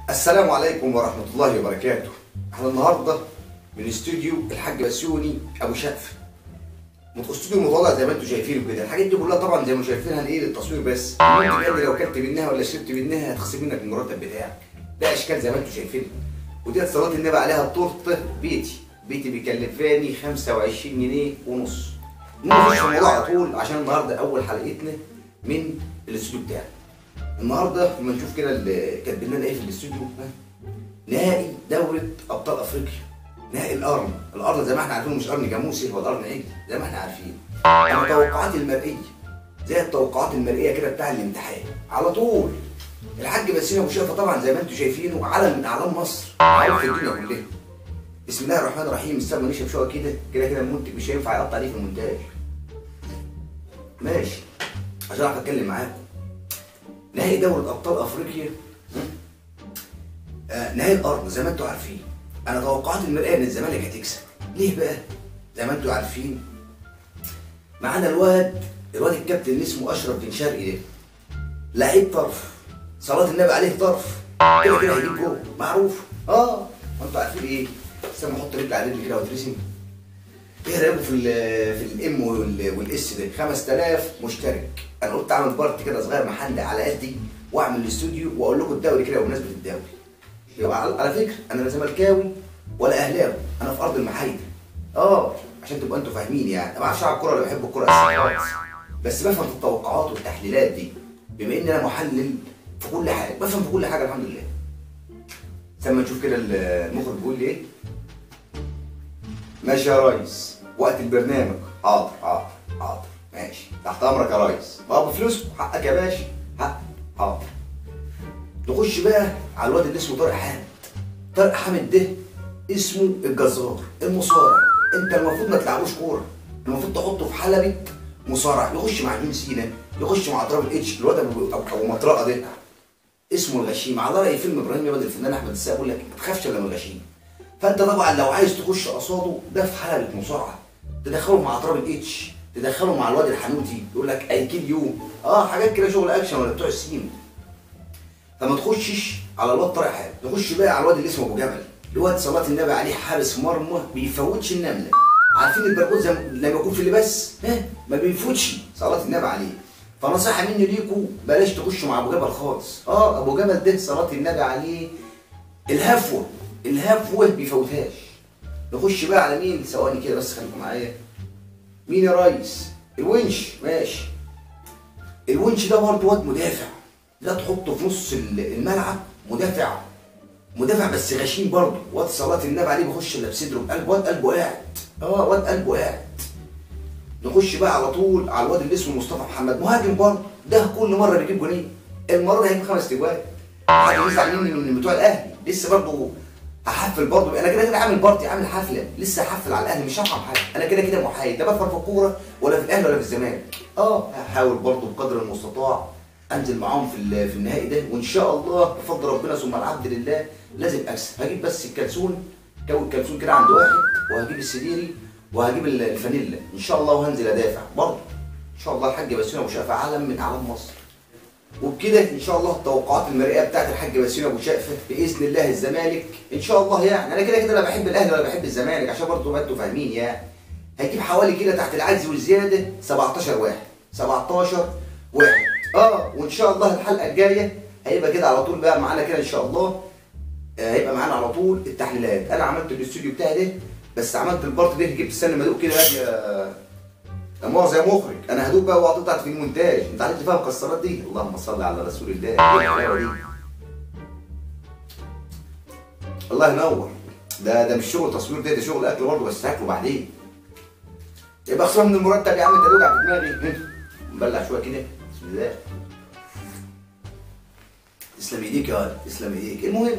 السلام عليكم ورحمة الله وبركاته احنا النهاردة من استوديو الحاج بسيوني ابو شقف مت- استوديو مطلع زي ما انتم شايفينه كده الحاجات دي كلها طبعا زي ما شايفينها ايه للتصوير بس المنتج قال لي لو كلت منها ولا شربت منها هتخصم منك المرتب بتاعك ده اشكال زي ما انتم شايفين وديت صلاة النبي عليها تورته بيتي بيتي بيكلفاني 25 جنيه ونص نخش في الموضوع على طول عشان النهارده اول حلقتنا من الاستوديو بتاعي النهارده لما نشوف كده اللي كاتبين لنا ايه في الاستوديو ها؟ نهائي دورة ابطال افريقيا نهائي القرن القرن زي ما احنا عارفين مش قرن جاموسي هو القرن عجل زي ما احنا عارفين التوقعات المرئيه زي التوقعات المرئيه كده بتاع الامتحان على طول الحاج باسين ابو شافه طبعا زي ما انتم شايفينه علم من اعلام مصر معروف في الدنيا كلها بسم الله الرحمن الرحيم السما نشف شويه كده كده كده المنتج مش هينفع يقطع عليه في المونتاج ماشي عشان اعرف اتكلم معاكم نهائي دوري ابطال افريقيا آه نهائي الارض زي ما انتم عارفين انا توقعت المرئيه ان الزمالك هتكسب ليه بقى زي ما انتم عارفين معانا الواد الواد الكابتن اللي اسمه اشرف بن شرقي ده لعيب طرف صلاه النبي عليه طرف كده كده هيجيب جول معروف اه وانتوا عارفين ايه استنى احط رجل على رجل كده واترسم ايه رايكم في ال في الام والاس ده 5000 مشترك انا قلت اعمل بارت كده صغير محندق على قدي واعمل الاستوديو واقول لكم الدوري كده بمناسبه الدوري يبقى على على فكره انا لا زملكاوي ولا اهلاوي انا في ارض المحايده اه عشان تبقوا انتوا فاهمين يعني انا ما بعرفش العب كوره ولا بحب الكوره أساساً خالص بس بفهم في التوقعات والتحليلات دي بما ان انا محلل في كل حاجه بفهم في كل حاجه الحمد لله لما نشوف كده المخرج بيقول لي ايه ماشي يا ريس وقت البرنامج حاضر حاضر حاضر ماشي تحت امرك يا ريس بقى بفلوس حقك يا باشا حق حاضر نخش بقى على الواد اللي اسمه طارق حامد طارق حامد ده اسمه الجزار المصارع انت المفروض ما تلعبوش كوره المفروض تحطه في حلبة مصارع يخش مع جون سينا يخش مع تراب الاتش الواد ابو ابو أبو مطرقه ده اسمه الغشيم على راي فيلم ابراهيم يا بدر الفنان احمد السقا بيقول لك ما تخافش الا من الغشيم فانت طبعا لو عايز تخش قصاده ده في حلبة مصارعه تدخله مع تراب الاتش تدخله مع الواد الحنوتي يقول لك اي كيل يو اه حاجات كده شغل اكشن ولا بتوع السين فما تخشش على الواد طارق حامد تخش بقى على الواد اللي اسمه ابو جبل الواد صلاه النبي عليه حارس مرمى بيفوتش النمله عارفين البرغوث زي لما يكون في اللباس ها ما بيفوتش صلاه النبي عليه فنصيحه مني ليكوا بلاش تخشوا مع ابو جبل خالص اه ابو جبل ده صلاه النبي عليه الهفوه الهفوه بيفوتهاش نخش بقى على مين ثواني كده بس خليكم معايا مين يا ريس الونش ماشي الونش ده برضه واد مدافع لا تحطه في نص الملعب مدافع مدافع بس غشيم برضه واد صلاه النبي عليه بيخش الا بصدره بقلب واد قلبه قاعد اه واد قلبه قاعد نخش بقى على طول على الواد اللي اسمه مصطفى محمد مهاجم برضه ده كل مره بيجيب جونين المره دي هيجيب خمس تجوان حد يزعل مني من بتوع الاهلي لسه برضه هحفل برضه انا كده كده عامل بارتي عامل حفله لسه هحفل على الاهلي مش هرحم حاجه انا كده كده محايد لا بفهم في الكوره ولا في الاهلي ولا في الزمالك اه هحاول برضه بقدر المستطاع انزل معاهم في ال- في النهائي ده وان شاء الله بفضل ربنا ثم العبد لله لازم اكسب هجيب بس الكلسون كون الكلسون كده عند واحد وهجيب السديري وهجيب ال- الفانيلا ان شاء الله وهنزل ادافع برضه ان شاء الله الحاج بسيون ابو شقفه علم من اعلام مصر وبكده ان شاء الله التوقعات المرئيه بتاعت الحاج بسيون ابو شقفه باذن الله الزمالك ان شاء الله يعني انا كده كده لا بحب الاهلي ولا بحب الزمالك عشان برضه ما انتوا فاهمين يعني هجيب حوالي كده تحت العجز والزياده 17 واحد 17 واحد اه وان شاء الله الحلقه الجايه هيبقى كده على طول بقى معانا كده ان شاء الله آه، هيبقى معانا على طول التحليلات انا عملت الاستوديو بتاعي ده بس عملت البارت ده جبت استنى ما ادوق كده بقى يا يا مؤاخذة يا مخرج انا هدوق بقى وقطعت في المونتاج انت عارف فيها المكسرات دي اللهم صل على رسول الله إيه الحلاوة دي؟ الله ينور ده ده مش شغل تصوير ده ده شغل اكل برضه بس هاكله بعدين يبقى خصم من المرتب يا عم انت توجع في دماغي نبلع شويه كده بسم الله تسلم ايديك يا ولد تسلم ايديك المهم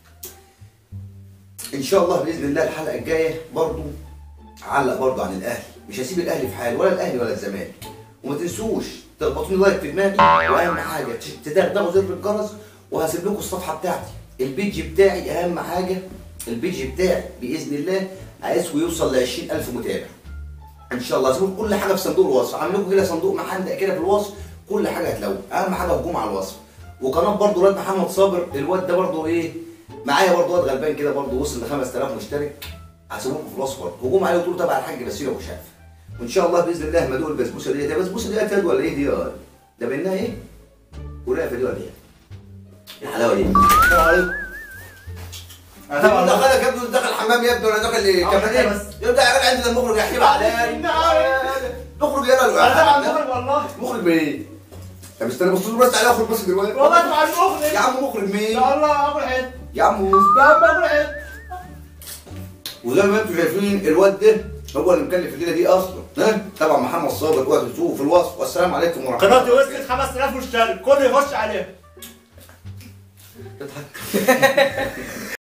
ان شاء الله باذن الله الحلقه الجايه برضو علق برضو عن الاهلي مش هسيب الاهلي في حاله ولا الاهلي ولا الزمالك وما تنسوش تخبطوني لايك في دماغي واهم حاجه تدغدغوا زر الجرس وهسيب لكم الصفحه بتاعتي البيج بتاعي اهم حاجه البيج بتاعي باذن الله عايزكم يوصل ل 20000 متابع ان شاء الله هسيب لكم كل حاجه في صندوق الوصف عامل لكم كده صندوق محندق كده في الوصف كل حاجه هتلاقوها اهم حاجه هجوم على الوصف وقناه برضه الواد محمد صابر الواد ده برضه ايه معايا برضه واد غلبان كده برضه وصل ل 5000 مشترك هسيبهم في الوصف برضه هجوم عليه وتقول تبع الحاج بسيل ابو شرف وان شاء الله باذن الله هما دول البسبوسه دي ده بسبوسه دي اكل ولا ايه دي يا ده بينها ايه؟ ورقه دي ولا ايه؟ الحلاوه دي السلام عليكم انا طبعا دخل يا ابني دخل الحمام يا ابني ولا دخل ايه؟ أول كمان حاجة ايه؟ بس. يبدا يا راجل عندنا المخرج يا حبيبي عليا نخرج انا طبعا يلا مخرج والله مخرج بايه؟ طب استنى بص بس تعالى اخرج بس دلوقتي والله طبعا مخرج يا عم مخرج مين؟ يا الله اكل حته يا عم يا عم اكل حته وزي ما انتم شايفين الواد ده هو اللي مكلف الليله دي اصلا ها طبعا محمد صابر اوعوا تشوفوا في الوصف والسلام عليكم ورحمه الله قناتي وصلت 5000 مشترك كله يخش عليها تضحك